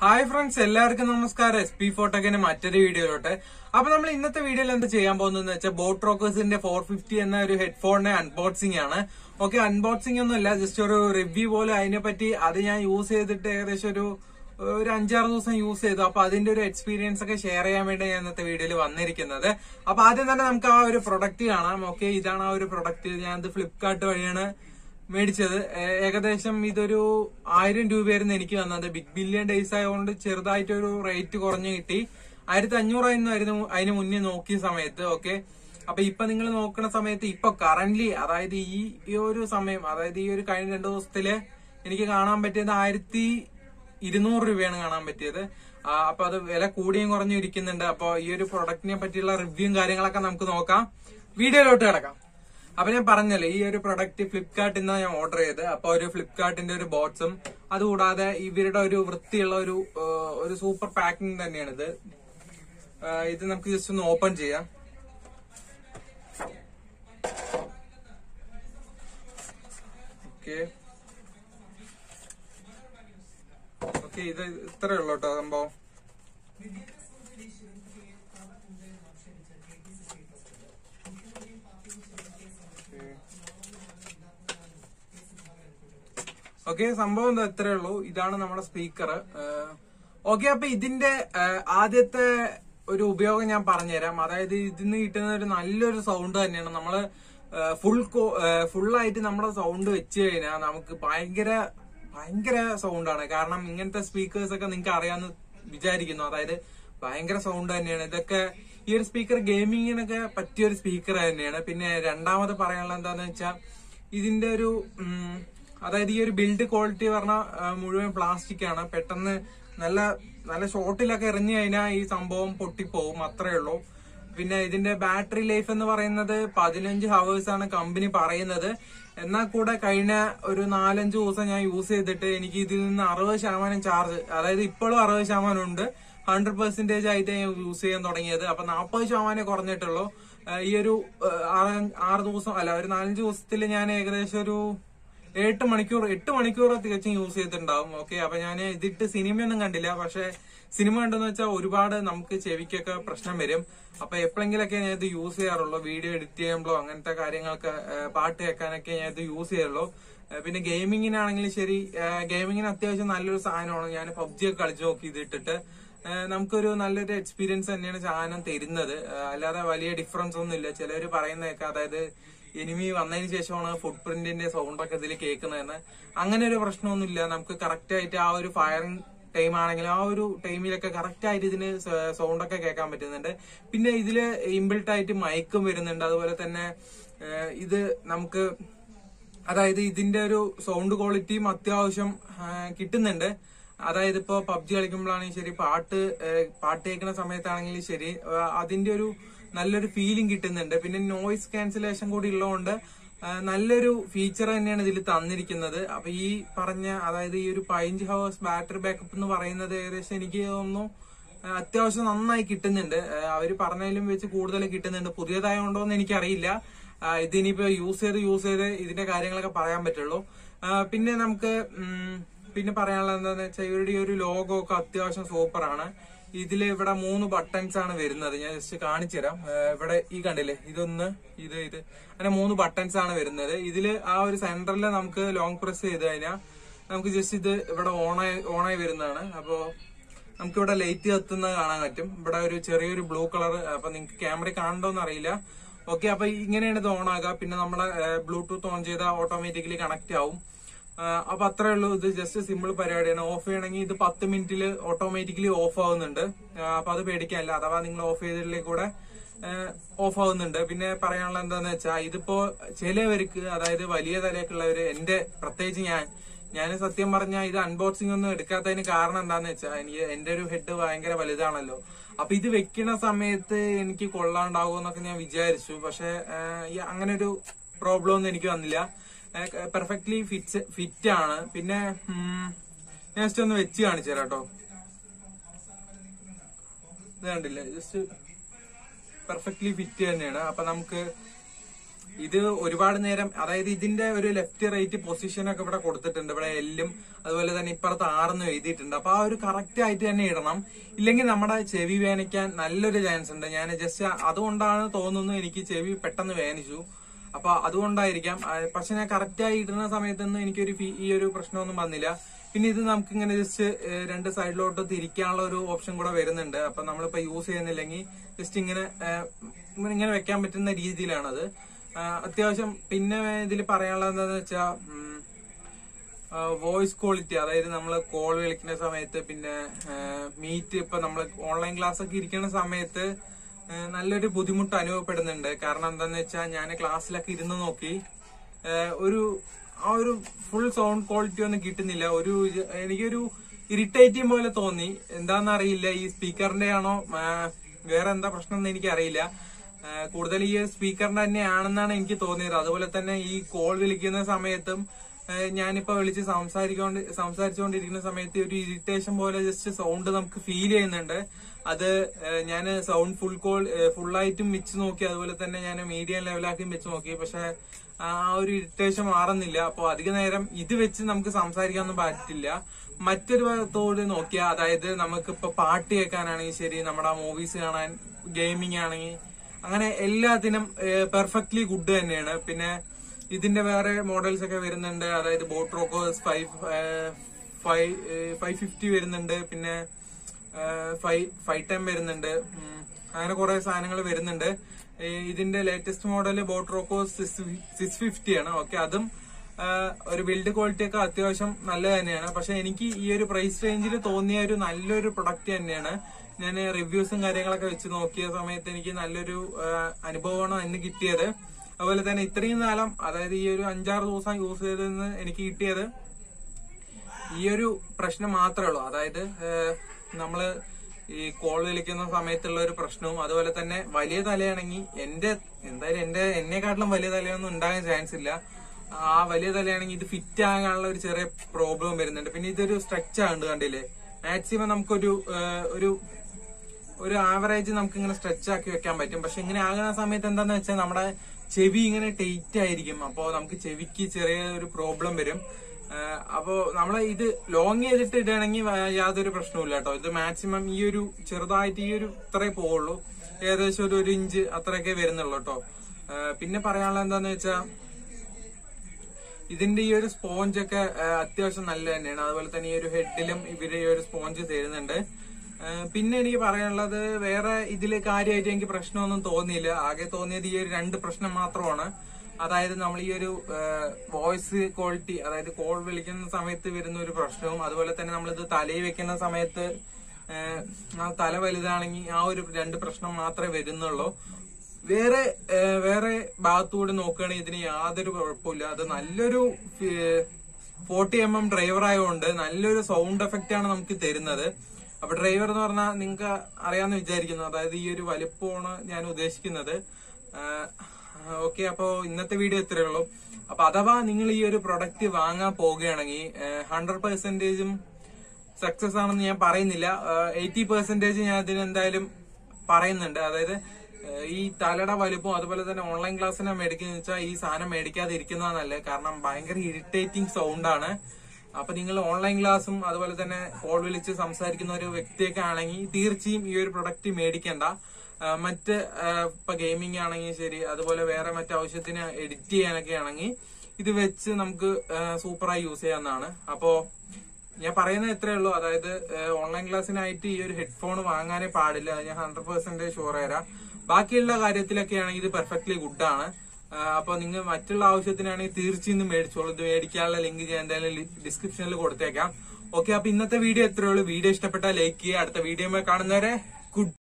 hi friends എല്ലാവർക്കും നമസ്കാരം S P ഫോട്ടോക്കിന്റെ മറ്റൊരു വീഡിയോയിലോട്ട് അപ്പൊ നമ്മൾ ഇന്നത്തെ വീഡിയോയിൽ എന്ത് ചെയ്യാൻ പോകുന്നതെന്ന് വെച്ചാൽ ബോട്ട് റോക്കേഴ്സിന്റെ ഫോർ ഫിഫ്റ്റി എന്ന ഒരു ഹെഡ്ഫോണിന്റെ അൺബോക്സിംഗ് ആണ് ഓക്കെ അൺബോക്സിംഗ് ഒന്നും അല്ല ജസ്റ്റ് ഒരു റിവ്യൂ പോലെ അതിനെ പറ്റി അത് ഞാൻ യൂസ് ചെയ്തിട്ട് ഏകദേശം ഒരു ഒരു അഞ്ചാറ് ദിവസം യൂസ് ചെയ്തു അപ്പൊ അതിന്റെ ഒരു എക്സ്പീരിയൻസ് ഒക്കെ ഷെയർ ചെയ്യാൻ വേണ്ടി ഞാൻ ഇന്നത്തെ വീഡിയോയിൽ വന്നിരിക്കുന്നത് അപ്പൊ ആദ്യം തന്നെ നമുക്ക് ആ ഒരു പ്രൊഡക്റ്റ് കാണാം ഓക്കെ ഇതാണ് ആ ഒരു പ്രൊഡക്റ്റ് ഞാൻ ഇത് ഫ്ലിപ്കാർട്ട് വഴിയാണ് മേടിച്ചത് ഏ- ഏകദേശം ഇതൊരു ആയിരം രൂപയായിരുന്നു എനിക്ക് വന്നത് ബിഗ് ബില്യൺ ഡേയ്സ് ആയതുകൊണ്ട് ചെറുതായിട്ടൊരു റേറ്റ് കുറഞ്ഞു കിട്ടി ആയിരത്തി അഞ്ഞൂറായിരുന്നു അതിന് മുന്നേ നോക്കിയ സമയത്ത് ഓക്കെ അപ്പൊ ഇപ്പൊ നിങ്ങൾ നോക്കുന്ന സമയത്ത് ഇപ്പൊ കറന്റ്ലി അതായത് ഈ ഈ ഒരു സമയം അതായത് ഈ ഒരു കഴിഞ്ഞ രണ്ടു ദിവസത്തില് എനിക്ക് കാണാൻ പറ്റിയത് ആയിരത്തി ഇരുന്നൂറ് രൂപയാണ് കാണാൻ പറ്റിയത് ആ, അപ്പൊ അത് വില കൂടിയും കുറഞ്ഞും ഇരിക്കുന്നുണ്ട് അപ്പൊ ഈ ഒരു പ്രൊഡക്റ്റിനെ പറ്റിയുള്ള റിവ്യൂവും കാര്യങ്ങളൊക്കെ നമുക്ക് നോക്കാം വീഡിയോയിലോട്ട് കിടക്കാം അപ്പൊ ഞാൻ പറഞ്ഞല്ലോ ഈ ഒരു പ്രൊഡക്റ്റ് ഫ്ലിപ്കാർട്ടിൽ നിന്നാണ് ഞാൻ ഓർഡർ ചെയ്ത് അപ്പൊ ഒരു ഫ്ലിപ്കാർട്ടിന്റെ ഒരു ബോട്ട്സും അതുകൂടാതെ ഇവരുടെ ഒരു വൃത്തിയുള്ള ഒരു ആ, ഒരു സൂപ്പർ പാക്കിംഗ് തന്നെയാണിത് ആ, ഇത് നമുക്ക് ജസ്റ്റ് ഒന്ന് ഓപ്പൺ ചെയ്യാം ഓക്കെ ഓക്കെ ഇത് ഇത്രേ ഉള്ളൂ കേട്ടോ സംഭവം ഓക്കെ സംഭവം എന്താ ഇത്രേ ഉള്ളൂ ഇതാണ് നമ്മുടെ സ്പീക്കർ ഓക്കെ അപ്പൊ ഇതിന്റെ ആ, ആദ്യത്തെ ഒരു ഉപയോഗം ഞാൻ പറഞ്ഞുതരാം അതായത് ഇതിന്ന് കിട്ടുന്ന ഒരു നല്ലൊരു സൗണ്ട് തന്നെയാണ് നമ്മള് ഫുൾ ഫുള്ളായിട്ട് നമ്മുടെ സൗണ്ട് വെച്ച് കഴിഞ്ഞാൽ നമുക്ക് ഭയങ്കര ഭയങ്കര സൗണ്ടാണ് കാരണം ഇങ്ങനത്തെ സ്പീക്കേഴ്സ് ഒക്കെ നിങ്ങൾക്ക് അറിയാമെന്ന് വിചാരിക്കുന്നു അതായത് ഭയങ്കര സൗണ്ട് തന്നെയാണ് ഇതൊക്കെ ഈ ഒരു സ്പീക്കർ ഗെയിമിങ്ങിനൊക്കെ പറ്റിയ ഒരു സ്പീക്കർ തന്നെയാണ് പിന്നെ രണ്ടാമത് പറയാനുള്ളത് എന്താന്ന് വെച്ചാൽ ഇതിന്റെ ഒരു ഉം, അതായത് ഈ ഒരു ബിൽഡ് ക്വാളിറ്റി പറഞ്ഞ മുഴുവൻ പ്ലാസ്റ്റിക് ആണ് പെട്ടെന്ന് നല്ല നല്ല ഷോട്ടിലൊക്കെ എറിഞ്ഞു കഴിഞ്ഞാൽ ഈ സംഭവം പൊട്ടിപ്പോവും അത്രേ ഉള്ളൂ പിന്നെ ഇതിന്റെ ബാറ്ററി ലൈഫ് എന്ന് പറയുന്നത് പതിനഞ്ച് ഹവേഴ്സ് ആണ് കമ്പനി പറയുന്നത് എന്നാൽ കൂടെ കഴിഞ്ഞ ഒരു നാലഞ്ച് ദിവസം ഞാൻ യൂസ് ചെയ്തിട്ട് എനിക്ക് ഇതിൽ നിന്ന് അറുപത് ശതമാനം ചാർജ് അതായത് ഇപ്പോഴും അറുപത് ശതമാനം ഉണ്ട് ഹൺഡ്രഡ് പെർസെന്റേജ് ആയിട്ട് ഞാൻ യൂസ് ചെയ്യാൻ തുടങ്ങിയത് അപ്പൊ നാൽപ്പത് ശതമാനം കുറഞ്ഞിട്ടുള്ളൂ ആ, ഈ ഒരു ആ, ആറ് ആറ് ദിവസം അല്ല ഒരു നാലഞ്ച് ദിവസത്തിൽ ഞാൻ ഏകദേശം ഒരു എട്ട് മണിക്കൂർ എട്ട് മണിക്കൂർ തികച്ചും യൂസ് ചെയ്തിട്ടുണ്ടാവും ഓക്കെ അപ്പൊ ഞാൻ ഇതിട്ട് സിനിമയൊന്നും കണ്ടില്ല പക്ഷെ സിനിമ കണ്ടെന്ന് വെച്ചാൽ ഒരുപാട് നമുക്ക് ചെവിക്കൊക്കെ പ്രശ്നം വരും അപ്പൊ എപ്പോഴെങ്കിലൊക്കെ ഞാൻ ഇത് യൂസ് ചെയ്യാറുള്ളൂ വീഡിയോ എഡിറ്റ് ചെയ്യുമ്പോഴോ അങ്ങനത്തെ കാര്യങ്ങൾക്ക് ആ, പാട്ട് കേൾക്കാനൊക്കെ ഞാൻ ഇത് യൂസ് ചെയ്യാറുള്ളൂ ആ, പിന്നെ ഗെയിമിങ്ങിനാണെങ്കിലും ശരി ഗെയിമിങ്ങിന് അത്യാവശ്യം നല്ലൊരു സാധനമാണ് ഞാൻ പബ്ജി ഒക്കെ കളിച്ചു നോക്കി ഇതിട്ടിട്ട് ആ, നമുക്കൊരു നല്ലൊരു എക്സ്പീരിയൻസ് തന്നെയാണ് സാധനം തരുന്നത് ആ, അല്ലാതെ വലിയ ഡിഫറൻസ് ഒന്നും ഇല്ല ചിലർ പറയുന്നതൊക്കെ അതായത് എനിമി വന്നതിന് ശേഷമാണ് ഫുട് പ്രിന്റിന്റെ സൗണ്ട് ഒക്കെ ഇതിൽ കേൾക്കുന്നതെന്ന് അങ്ങനെ ഒരു പ്രശ്നമൊന്നുമില്ല നമുക്ക് കറക്റ്റ് ആയിട്ട് ആ ഒരു ഫയറിംഗ് ടൈം ആണെങ്കിലും ആ ഒരു ടൈമിലൊക്കെ കറക്റ്റ് ആയിട്ട് ഇതിന് സൗണ്ട് ഒക്കെ കേൾക്കാൻ പറ്റുന്നുണ്ട് പിന്നെ ഇതില് ഇൻബിൽട്ട് ആയിട്ട് മയക്കും വരുന്നുണ്ട് അതുപോലെ തന്നെ ആ, ഇത് നമുക്ക് അതായത് ഇതിന്റെ ഒരു സൗണ്ട് ക്വാളിറ്റിയും അത്യാവശ്യം ആ, കിട്ടുന്നുണ്ട് അതായത് ഇപ്പോ പബ്ജി കളിക്കുമ്പോഴാണെങ്കിൽ ശരി പാട്ട് ആ, പാട്ട് കേൾക്കുന്ന സമയത്താണെങ്കിലും ശരി ആ, അതിന്റെ ഒരു നല്ലൊരു ഫീലിംഗ് കിട്ടുന്നുണ്ട് പിന്നെ നോയിസ് ക്യാൻസലേഷൻ കൂടി ഉള്ളതുകൊണ്ട് ആ, നല്ലൊരു ഫീച്ചർ തന്നെയാണ് ഇതിൽ തന്നിരിക്കുന്നത് അപ്പൊ ഈ പറഞ്ഞ അതായത് ഈ ഒരു പതിനഞ്ച് ഹവേഴ്സ് ബാറ്ററി ബാക്കപ്പ് എന്ന് പറയുന്നത് ഏകദേശം എനിക്ക് തോന്നുന്നു ആ, അത്യാവശ്യം നന്നായി കിട്ടുന്നുണ്ട് ആ, അവര് പറഞ്ഞതിലും വെച്ച് കൂടുതൽ കിട്ടുന്നുണ്ട് പുതിയതായോണ്ടോ എന്ന് എനിക്കറിയില്ല ആ, ഇതിനിപ്പോ യൂസ് ചെയ്ത് യൂസ് ചെയ്ത് ഇതിന്റെ കാര്യങ്ങളൊക്കെ പറയാൻ പറ്റുള്ളൂ ആ, പിന്നെ നമുക്ക് ഉം, പിന്നെ പറയാനുള്ളത് എന്താന്ന് വെച്ചാൽ ഇവരുടെ ഈ ഒരു ലോഗോ ഒക്കെ അത്യാവശ്യം സൂപ്പറാണ് ഇതിൽ ഇവിടെ മൂന്ന് ബട്ടൺസ് ആണ് വരുന്നത് ഞാൻ ജസ്റ്റ് കാണിച്ചു തരാം ആ, ഇവിടെ ഈ കണ്ടില്ലേ ഇതൊന്ന് ഇത് ഇത് അങ്ങനെ മൂന്ന് ബട്ടൺസ് ആണ് വരുന്നത് ഇതില് ആ ഒരു സെന്ററിൽ നമുക്ക് ലോങ് പ്രസ് ചെയ്ത് കഴിഞ്ഞാൽ നമുക്ക് ജസ്റ്റ് ഇത് ഇവിടെ ഓണായി ഓണായി വരുന്നതാണ് അപ്പോ നമുക്ക് ഇവിടെ ലൈറ്റ് കത്തുന്നത് കാണാൻ പറ്റും ഇവിടെ ഒരു ചെറിയൊരു ബ്ലൂ കളർ അപ്പൊ നിങ്ങൾക്ക് ക്യാമറ കാണണ്ടോന്ന് അറിയില്ല ഓക്കെ അപ്പൊ ഇങ്ങനെയാണ് ഇത് ഓൺ ആകുക പിന്നെ നമ്മളെ ബ്ലൂടൂത്ത് ഓൺ ചെയ്താൽ ഓട്ടോമാറ്റിക്കലി കണക്ട് ആവും ആ, അപ്പൊ അത്രേ ഉള്ളൂ ഇത് ജസ്റ്റ് സിമ്പിൾ പരിപാടിയാണ് ഓഫ് ചെയ്യണമെങ്കിൽ ഇത് പത്ത് മിനിറ്റിൽ ഓട്ടോമാറ്റിക്കലി ഓഫ് ആവുന്നുണ്ട് ആ, അപ്പൊ അത് പേടിക്കാനില്ല അഥവാ നിങ്ങൾ ഓഫ് ചെയ്തിട്ടില്ലെങ്കിൽ കൂടെ ഓഫ് ആവുന്നുണ്ട് പിന്നെ പറയാനുള്ള എന്താന്ന് വെച്ചാൽ ഇതിപ്പോ ചിലവർക്ക് അതായത് വലിയ തലയൊക്കെയുള്ളവര് എന്റെ പ്രത്യേകിച്ച് ഞാൻ ഞാൻ സത്യം പറഞ്ഞാൽ ഇത് അൺബോക്സിംഗ് ഒന്നും എടുക്കാത്തതിന് കാരണം എന്താന്ന് വെച്ചാൽ എനിക്ക് എന്റെ ഒരു ഹെഡ് ഭയങ്കര വലുതാണല്ലോ അപ്പൊ ഇത് വെക്കണ സമയത്ത് എനിക്ക് കൊള്ളാണ്ടാവും എന്നൊക്കെ ഞാൻ വിചാരിച്ചു പക്ഷെ അങ്ങനെ ഒരു പ്രോബ്ലം ഒന്നും എനിക്ക് വന്നില്ല പെർഫെക്റ്റ്ലി ഫിറ്റ് ഫിറ്റ് ആണ് പിന്നെ ഉം, ഞാൻ ജസ്റ്റ് ഒന്ന് വെച്ച് കാണിച്ചു തരാം കേട്ടോ ഇത് കണ്ടില്ലേ ജസ്റ്റ് പെർഫെക്റ്റ്ലി ഫിറ്റ് തന്നെയാണ് അപ്പൊ നമുക്ക് ഇത് ഒരുപാട് നേരം അതായത് ഇതിന്റെ ഒരു ലെഫ്റ്റ് റൈറ്റ് പൊസിഷൻ ഒക്കെ ഇവിടെ കൊടുത്തിട്ടുണ്ട് ഇവിടെ എല്ലും അതുപോലെ തന്നെ ഇപ്പുറത്ത് ആറെന്നും എഴുതിയിട്ടുണ്ട് അപ്പൊ ആ ഒരു കറക്റ്റ് ആയിട്ട് തന്നെ ഇടണം ഇല്ലെങ്കിൽ നമ്മുടെ ചെവി വേനിക്കാൻ നല്ലൊരു ചാൻസ് ഉണ്ട് ഞാൻ ജസ്റ്റ് അതുകൊണ്ടാണ് തോന്നുന്നു എനിക്ക് ചെവി പെട്ടെന്ന് വേനിച്ചു അപ്പൊ അതുകൊണ്ടായിരിക്കാം ആ, പക്ഷെ ഞാൻ കറക്റ്റ് ആയി ഇടുന്ന സമയത്തൊന്നും എനിക്കൊരു ഫീ- ഈ ഒരു പ്രശ്നമൊന്നും വന്നില്ല പിന്നെ ഇത് നമുക്ക് ഇങ്ങനെ ജസ്റ്റ് രണ്ട് സൈഡിലോട്ട് തിരിക്കാനുള്ള ഒരു ഓപ്ഷൻ കൂടെ വരുന്നുണ്ട് അപ്പൊ നമ്മളിപ്പോ യൂസ് ചെയ്യുന്നില്ലെങ്കിൽ ജസ്റ്റ് ഇങ്ങനെ ഏഹ്, ഇങ്ങനെ ഇങ്ങനെ വെക്കാൻ പറ്റുന്ന രീതിയിലാണത് ആ, അത്യാവശ്യം പിന്നെ ഇതിൽ പറയാനുള്ളത് എന്താന്ന് വെച്ചാ വോയിസ് ക്വാളിറ്റി അതായത് നമ്മൾ കോൾ വിളിക്കുന്ന സമയത്ത് പിന്നെ മീറ്റ് ഇപ്പൊ നമ്മൾ ഓൺലൈൻ ക്ലാസ് ഒക്കെ ഇരിക്കുന്ന സമയത്ത് ആ, നല്ലൊരു ബുദ്ധിമുട്ട് അനുഭവപ്പെടുന്നുണ്ട് കാരണം എന്താന്ന് വെച്ചാൽ ഞാൻ ക്ലാസ്സിലൊക്കെ ഇരുന്ന് നോക്കി ആ, ഒരു ആ ഒരു ഫുൾ സൗണ്ട് ക്വാളിറ്റി ഒന്നും കിട്ടുന്നില്ല ഒരു ഇത് എനിക്കൊരു ഇറിറ്റേറ്റിംഗ് പോലെ തോന്നി എന്താണെന്ന് അറിയില്ല ഈ സ്പീക്കറിന്റെ ആണോ ആ, വേറെ എന്താ പ്രശ്നം എന്ന് എനിക്കറിയില്ല ആ, കൂടുതൽ ഈ സ്പീക്കറിന്റെ തന്നെയാണെന്നാണ് എനിക്ക് തോന്നിയത് അതുപോലെ തന്നെ ഈ കോൾ വിളിക്കുന്ന സമയത്തും ആ, ഞാനിപ്പോ വിളിച്ച് സംസാരിക്കൊണ്ട് സംസാരിച്ചുകൊണ്ടിരിക്കുന്ന സമയത്ത് ഒരു ഇറിറ്റേഷൻ പോലെ ജസ്റ്റ് സൗണ്ട് നമുക്ക് ഫീൽ ചെയ്യുന്നുണ്ട് അത് ഞാൻ സൗണ്ട് ഫുൾ കോൾ ഫുള്ളായിട്ടും വെച്ച് നോക്കി അതുപോലെ തന്നെ ഞാൻ മീഡിയം ലെവലാക്കിയും വെച്ച് നോക്കി പക്ഷെ ആ ഒരു ഇറിറ്റേഷൻ മാറുന്നില്ല അപ്പോൾ അധിക നേരം ഇത് വെച്ച് നമുക്ക് സംസാരിക്കാനൊന്നും പറ്റില്ല മറ്റൊരു ഭാഗത്തോട് നോക്കിയാൽ അതായത് നമുക്കിപ്പോ പാട്ട് കേൾക്കാനാണെങ്കിൽ ശരി നമ്മുടെ മൂവീസ് കാണാൻ ഗെയിമിംഗ് ആണെങ്കിൽ അങ്ങനെ എല്ലാത്തിനും പെർഫെക്റ്റ്ലി ഗുഡ് തന്നെയാണ് പിന്നെ ഇതിന്റെ വേറെ മോഡൽസ് ഒക്കെ വരുന്നുണ്ട് അതായത് boAt Rockerz five five five fifty വരുന്നുണ്ട് പിന്നെ ഫൈവ് ഫൈവ് ടെൻ വരുന്നുണ്ട് ഉം, അങ്ങനെ കുറെ സാധനങ്ങൾ വരുന്നുണ്ട് ഈ ഇതിന്റെ latest model boAt Rockerz six fifty ആണ് ഓക്കെ അതും ആ, ഒരു ബിൽഡ് ക്വാളിറ്റി ഒക്കെ അത്യാവശ്യം നല്ലത് തന്നെയാണ് പക്ഷെ എനിക്ക് ഈ ഒരു പ്രൈസ് റേഞ്ചിൽ തോന്നിയ ഒരു നല്ലൊരു പ്രൊഡക്റ്റ് തന്നെയാണ് ഞാൻ റിവ്യൂസും കാര്യങ്ങളൊക്കെ വെച്ച് നോക്കിയ സമയത്ത് എനിക്ക് നല്ലൊരു ആ, അനുഭവമാണ് ഇന്ന് കിട്ടിയത് അതുപോലെ തന്നെ ഇത്രയും കാലം അതായത് ഈ ഒരു അഞ്ചാറ് ദിവസം യൂസ് ചെയ്തതെന്ന് എനിക്ക് കിട്ടിയത് ഈ ഒരു പ്രശ്നം മാത്രമേ ഉള്ളൂ അതായത് ഏഹ്, നമ്മള് ഈ കോൾ വിളിക്കുന്ന സമയത്തുള്ള ഒരു പ്രശ്നവും അതുപോലെ തന്നെ വലിയ തലയാണെങ്കിൽ എന്റെ എന്തായാലും എന്റെ എന്നെക്കാട്ടിലും വലിയ തലയൊന്നും ഉണ്ടാകാൻ ചാൻസ് ഇല്ല ആ വലിയ തലയാണെങ്കിൽ ഇത് ഫിറ്റ് ആകാനുള്ള ഒരു ചെറിയ പ്രോബ്ലം വരുന്നുണ്ട് പിന്നെ ഇതൊരു സ്ട്രെച്ച് ആണ് കണ്ടില്ലേ മാക്സിമം നമുക്കൊരു ഏഹ്, ഒരു ഒരു ആവറേജ് നമുക്ക് ഇങ്ങനെ സ്ട്രെച്ച് ആക്കി വെക്കാൻ പറ്റും പക്ഷെ ഇങ്ങനെ ആകുന്ന സമയത്ത് എന്താന്ന് വെച്ചാൽ നമ്മുടെ ചെവി ഇങ്ങനെ ടൈറ്റ് ആയിരിക്കും അപ്പോ നമുക്ക് ചെവിക്ക് ചെറിയ ഒരു പ്രോബ്ലം വരും ആഹ് അപ്പോ നമ്മൾ ഇത് ലോങ് ചെയ്തിട്ട് ഇടുകയാണെങ്കിൽ വ- യാതൊരു പ്രശ്നവുമില്ല കേട്ടോ ഇത് മാക്സിമം ഈ ഒരു ചെറുതായിട്ട് ഈ ഒരു ഇത്രേ പോവുള്ളൂ ഏകദേശം ഒരു ഒരു ഇഞ്ച് അത്രയൊക്കെ വരുന്നുള്ളൂ കേട്ടോ ആഹ് പിന്നെ പറയാനുള്ളത് എന്താന്ന് വെച്ചാ ഇതിന്റെ ഈ ഒരു സ്പോഞ്ച് ഒക്കെ ആ, അത്യാവശ്യം നല്ല തന്നെയാണ് അതുപോലെ തന്നെ ഈ ഒരു ഹെഡിലും ഇവര് ഈ ഒരു സ്പോഞ്ച് തരുന്നുണ്ട് ആ, പിന്നെ എനിക്ക് പറയാനുള്ളത് വേറെ ഇതില് കാര്യമായിട്ട് എനിക്ക് പ്രശ്നമൊന്നും തോന്നിയില്ല ആകെ തോന്നിയത് ഈ ഒരു രണ്ട് പ്രശ്നം മാത്രമാണ് അതായത് നമ്മൾ ഈ ഒരു വോയിസ് ക്വാളിറ്റി അതായത് കോൾ വിളിക്കുന്ന സമയത്ത് വരുന്ന ഒരു പ്രശ്നവും അതുപോലെ തന്നെ നമ്മളിത് തലയിൽ വെക്കുന്ന സമയത്ത് ആ, ആ തല വലുതാണെങ്കിൽ ആ ഒരു രണ്ട് പ്രശ്നം മാത്രമേ വരുന്നുള്ളൂ വേറെ ഏഹ്, വേറെ ഭാഗത്തുകൂടി നോക്കുകയാണെങ്കിൽ ഇതിന് യാതൊരു കുഴപ്പമില്ല അത് നല്ലൊരു ഫോർട്ടി എം എം ഡ്രൈവർ ആയതുകൊണ്ട് നല്ലൊരു സൗണ്ട് എഫക്റ്റ് ആണ് നമുക്ക് തരുന്നത് അപ്പൊ ഡ്രൈവർ എന്ന് പറഞ്ഞാൽ നിങ്ങൾക്ക് അറിയാമെന്ന് വിചാരിക്കുന്നു അതായത് ഈ ഒരു വലിപ്പമാണ് ഞാൻ ഉദ്ദേശിക്കുന്നത് ഓക്കെ അപ്പോ ഇന്നത്തെ വീഡിയോ ഇത്രയേ ഉള്ളൂ അപ്പൊ അഥവാ നിങ്ങൾ ഈ ഒരു പ്രൊഡക്റ്റ് വാങ്ങാൻ പോവുകയാണെങ്കിൽ ഹൺഡ്രഡ് പെർസെന്റേജും സക്സസ് ആണെന്ന് ഞാൻ പറയുന്നില്ല എയ്റ്റി പെർസെന്റേജ് ഞാൻ ഇതിന് എന്തായാലും പറയുന്നുണ്ട് അതായത് ഏഹ് ഈ തലയുടെ വലുപ്പം അതുപോലെ തന്നെ ഓൺലൈൻ ക്ലാസ്സിനെ മേടിക്കുന്ന വെച്ചാൽ ഈ സാധനം മേടിക്കാതെ ഇരിക്കുന്നതാണ് നല്ലത് കാരണം ഭയങ്കര ഇറിറ്റേറ്റിംഗ് സൗണ്ട് ആണ് അപ്പൊ നിങ്ങൾ ഓൺലൈൻ ക്ലാസ്സും അതുപോലെ തന്നെ കോൾ വിളിച്ച് സംസാരിക്കുന്ന ഒരു വ്യക്തിയൊക്കെ ആണെങ്കിൽ തീർച്ചയായും ഈ ഒരു പ്രൊഡക്റ്റ് മേടിക്കണ്ട ആ, മറ്റ് ആ, ഇപ്പൊ ഗെയിമിംഗ് ആണെങ്കിൽ ശരി അതുപോലെ വേറെ മറ്റു ആവശ്യത്തിന് എഡിറ്റ് ചെയ്യാനൊക്കെ ആണെങ്കിൽ ഇത് വെച്ച് നമുക്ക് സൂപ്പറായി യൂസ് ചെയ്യാവുന്നതാണ് അപ്പോ ഞാൻ പറയുന്നത് ഇത്രേ ഉള്ളൂ അതായത് ഓൺലൈൻ ക്ലാസ്സിനായിട്ട് ഈ ഒരു ഹെഡ്ഫോൺ വാങ്ങാനേ പാടില്ല അത് ഞാൻ ഹൺഡ്രഡ് പെർസെന്റേജ് ഷുവർ തരാം ബാക്കിയുള്ള കാര്യത്തിലൊക്കെ ആണെങ്കിൽ ഇത് പെർഫെക്റ്റ്ലി ഗുഡാണ് അപ്പൊ നിങ്ങൾ മറ്റുള്ള ആവശ്യത്തിനാണെങ്കിൽ തീർച്ചയായും മേടിച്ചോളൂ ഇത് മേടിക്കാനുള്ള ലിങ്ക് ഞാൻ എന്തായാലും ഡിസ്ക്രിപ്ഷനിൽ കൊടുത്തേക്കാം ഓക്കെ അപ്പൊ ഇന്നത്തെ വീഡിയോ എത്രയേ ഉള്ളൂ വീഡിയോ ഇഷ്ടപ്പെട്ടാൽ ലൈക്ക് ചെയ്യുക അടുത്ത വീഡിയോ കാണുന്നവരെ ഗുഡ്